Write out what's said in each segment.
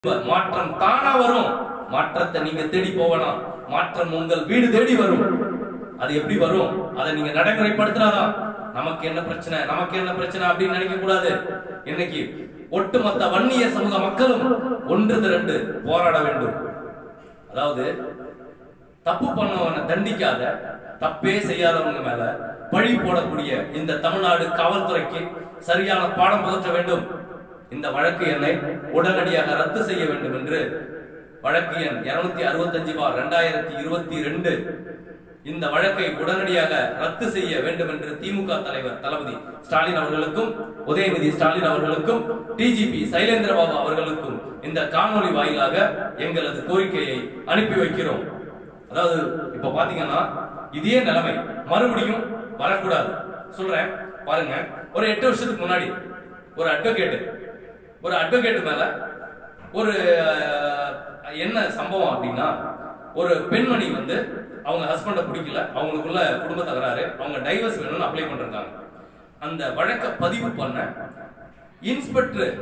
மாற்றம் தானா வரும் மாற்றத்தை நீங்க தேடி போகலாம் மாற்றம் உங்கள் வீடு தேடி வரும் அது எப்படி வரும் அதை நீங்க நடைமுறைப்படுத்தினாதான் நமக்கு என்ன பிரச்சனை நமக்கு என்ன பிரச்சனை அப்படின்னு நினைக்க கூடாது இன்னைக்கு ஒட்டுமொத்த வன்னிய சமூக மக்களும் ஒன்று திரண்டு போராட வேண்டும் அதாவது தப்பு பண்ணவனை தண்டிக்காத தப்பே செய்யாதவங்க மேல பழி போடக்கூடிய இந்த தமிழ்நாடு காவல்துறைக்கு சரியான பாடம் புகற்ற வேண்டும் இந்த வழக்கு எண்ணை உடனடியாக ரத்து செய்ய வேண்டும் என்று வழக்கு எண் இருநூத்தி அறுபத்தஞ்சு பார் ரெண்டாயிரத்தி இருபத்தி ரெண்டு இந்த வழக்கை உடனடியாக ரத்து செய்ய வேண்டும் என்று திமுக தலைவர் தளபதி ஸ்டாலின் அவர்களுக்கும் உதயநிதி ஸ்டாலின் அவர்களுக்கும் டிஜிபி சைலேந்திரபாபு அவர்களுக்கும் இந்த காணொளி வாயிலாக எங்களது கோரிக்கையை அனுப்பி வைக்கிறோம் அதாவது இப்ப பாத்தீங்கன்னா இதே நிலைமை மறுபடியும் வரக்கூடாது சொல்றேன் பாருங்க ஒரு எட்டு வருஷத்துக்கு முன்னாடி ஒரு அட்வொகேட் ஒரு அட்வொகேட் மேல ஒரு அஹ், என்ன சம்பவம் அப்படின்னா ஒரு பெண்மணி வந்து அவங்க ஹஸ்பண்ட பிடிக்கல அவங்களுக்குள்ள குடும்ப தகராறு அவங்க டைவர்ஸ் வேணும்னு அப்ளை பண்றாங்க அந்த வழக்க பதிவு பண்ண இன்ஸ்பெக்டர்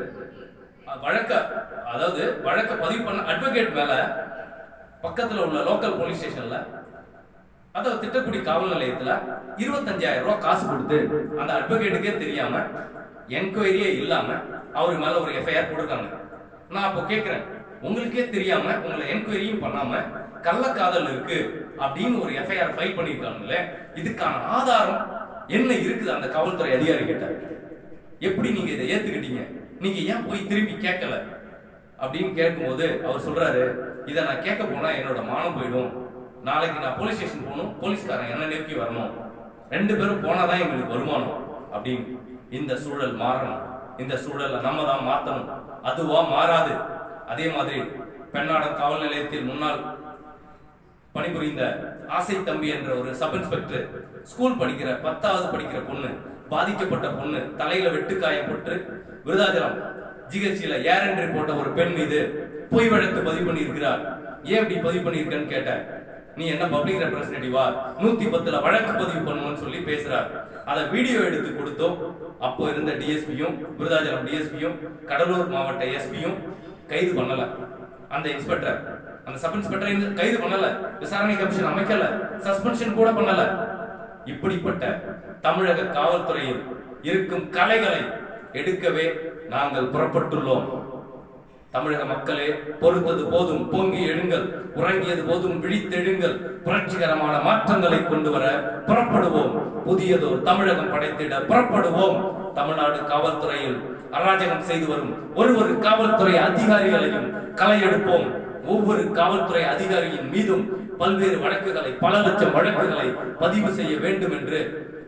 வழக்க அதாவது வழக்க பதிவு பண்ண அட்வொகேட் மேல பக்கத்துல உள்ள லோக்கல் போலீஸ் ஸ்டேஷன்ல அதாவது திட்டக்குடி காவல் நிலையத்துல இருபத்தஞ்சாயிரம் ரூபாய் காசு கொடுத்து அந்த அட்வொகேட்டுக்கே தெரியாம என்கொயரியே இல்லாம அவர் மேல ஒரு எஃப்ஐஆர் போட்டிருக்காங்க நான் அப்போ கேட்கிறேன் உங்களுக்கே தெரியாம உங்களை என்கொயரியும் பண்ணாம கள்ளக்காதல் இருக்கு அப்படின்னு ஒரு எஃப்ஐஆர் ஃபைல் பண்ணியிருக்காங்களே இதுக்கான ஆதாரம் என்ன இருக்குது அந்த காவல்துறை அதிகாரி கிட்ட எப்படி நீங்க இதை ஏத்துக்கிட்டீங்க நீங்க ஏன் போய் திருப்பி கேட்கல அப்படின்னு கேட்கும்போது அவர் சொல்றாரு இதை நான் கேட்க போனா என்னோட மானம் போயிடும் நாளைக்கு நான் போலீஸ் ஸ்டேஷன் போகணும் போலீஸ்காரன் என்ன நெருக்கி வரணும் ரெண்டு பேரும் போனாதான் எங்களுக்கு வருமானம் அப்படின்னு இந்த சூழல் மாறணும் இந்த சூழலை நம்ம தான் மாத்தணும் அதுவா மாறாது அதே மாதிரி பெண்ணாடம் காவல் நிலையத்தில் முன்னாள் பணிபுரிந்த ஆசை தம்பி என்ற ஒரு சப் இன்ஸ்பெக்டர் ஸ்கூல் படிக்கிற பத்தாவது படிக்கிற பொண்ணு பாதிக்கப்பட்ட பொண்ணு தலையில வெட்டுக்காயப்பட்டு விருதாச்சலம் ஜிஹெச்சில ஏர் என்ட்ரி போட்ட ஒரு பெண் மீது பொய் வழக்கு பதிவு பண்ணியிருக்கிறார் ஏன் இப்படி பதிவு பண்ணியிருக்கன்னு கேட்டேன் நீ என்ன பப்ளிக் ரெப்ரஸன்டேட்டிவா நூத்தி பத்துல வழக்கு பதிவு பண்ணுவோம்னு சொல்லி பேசுறார் அதை வீடியோ எடுத்து கொடுத்தோம் அப்போ இருந்த டிஎஸ்பியும் விருதாச்சலம் டிஎஸ்பியும் கடலூர் மாவட்ட எஸ்பியும் கைது பண்ணல அந்த இன்ஸ்பெக்டர் அந்த சப் இன்ஸ்பெக்டர் இந்த கைது பண்ணல விசாரணை கமிஷன் அமைக்கல சஸ்பென்ஷன் கூட பண்ணல இப்படிப்பட்ட தமிழக காவல்துறையில் இருக்கும் கலைகளை எடுக்கவே நாங்கள் புறப்பட்டுள்ளோம் தமிழக மக்களே பொறுத்தது போதும் பொங்கி எழுங்கள் உறங்கியது போதும் விழித்தெழுங்கள் புரட்சிகரமான மாற்றங்களை கொண்டு வர புறப்படுவோம் புதியதோர் தமிழகம் படைத்திட புறப்படுவோம் தமிழ்நாடு காவல்துறையில் அராஜகம் செய்து வரும் ஒரு ஒரு காவல்துறை அதிகாரிகளையும் களை எடுப்போம் ஒவ்வொரு காவல்துறை அதிகாரியின் மீதும் பல்வேறு வழக்குகளை பல லட்சம் வழக்குகளை பதிவு செய்ய வேண்டும் என்று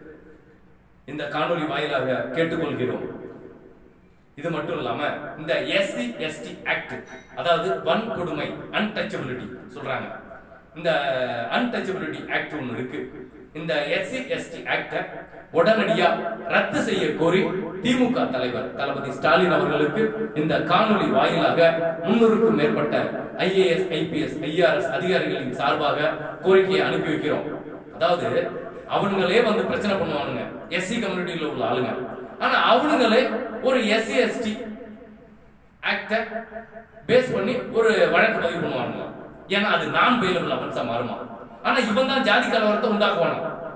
இந்த காணொளி வாயிலாக கேட்டுக்கொள்கிறோம் இது மட்டும் இல்லாம இந்த எஸ்சி எஸ்டி ஆக்ட் அதாவது வன்கொடுமை அன்டச்சபிலிட்டி சொல்றாங்க இந்த அன்டச்சபிலிட்டி ஆக்ட் ஒன்று இருக்கு இந்த எஸ்சி எஸ்டி ஆக்ட உடனடியா ரத்து செய்ய கோரி திமுக தலைவர் தளபதி ஸ்டாலின் அவர்களுக்கு இந்த காணொளி வாயிலாக முன்னூறுக்கும் மேற்பட்ட ஐஏஎஸ் ஐபிஎஸ் ஐஆர்எஸ் அதிகாரிகளின் சார்பாக கோரிக்கையை அனுப்பி வைக்கிறோம் அதாவது அவனுங்களே வந்து பிரச்சனை பண்ணுவானுங்க எஸ்சி கம்யூனிட்டியில உள்ள ஆளுங்க ஆனா அவனுங்களே ஒரு எஸ்சி எஸ்டி ஆக்ட பேஸ் பண்ணி ஒரு வழக்கு பதிவு பண்ணுவானுங்க ஏன்னா அது நான் பெயிலபிள் அஃபென்ஸா மாறுமா ஆனா இவன் தான் ஜாதி கலவரத்தை உண்டாக்குவானா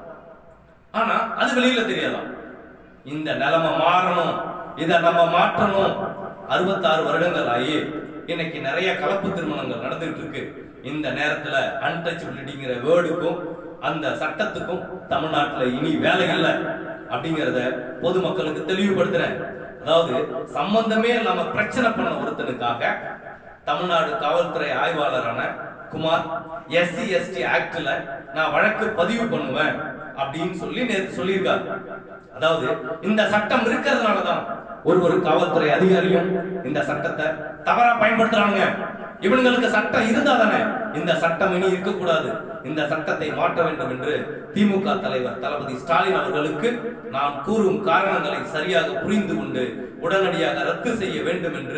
ஆனா அது வெளியில தெரியாதாம் இந்த நிலைமை மாறணும் இத நம்ம மாற்றணும் அறுபத்தாறு வருடங்கள் ஆகி இன்னைக்கு நிறைய கலப்பு திருமணங்கள் நடந்துட்டு இருக்கு இந்த நேரத்துல அன்டச்சபிலிட்டிங்கிற வேர்டுக்கும் அந்த சட்டத்துக்கும் தமிழ்நாட்டுல இனி வேலை இல்லை அப்படிங்கறத பொதுமக்களுக்கு தெளிவுபடுத்துறேன் அதாவது சம்பந்தமே இல்லாம பிரச்சனை பண்ண ஒருத்தனுக்காக தமிழ்நாடு காவல்துறை ஆய்வாளரான குமார் எஸ்சி எஸ்டி ஆக்ட்ல நான் வழக்கு பதிவு பண்ணுவேன் அப்படின்னு சொல்லி நேத்து சொல்லியிருக்காரு அதாவது இந்த சட்டம் இருக்கிறதுனாலதான் ஒரு ஒரு காவல்துறை அதிகாரியும் இந்த சட்டத்தை தவறா பயன்படுத்துறானுங்க இவனுங்களுக்கு சட்டம் இருந்தா தானே இந்த சட்டம் இனி இருக்கக்கூடாது இந்த சட்டத்தை மாற்ற வேண்டும் என்று திமுக தலைவர் தளபதி ஸ்டாலின் அவர்களுக்கு நாம் கூறும் காரணங்களை சரியாக புரிந்து கொண்டு உடனடியாக ரத்து செய்ய வேண்டும் என்று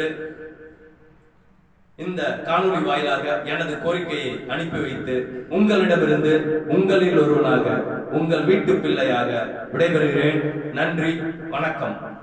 இந்த காணொளி வாயிலாக எனது கோரிக்கையை அனுப்பி வைத்து உங்களிடமிருந்து உங்களில் ஒருவனாக உங்கள் வீட்டு பிள்ளையாக விடைபெறுகிறேன் நன்றி வணக்கம்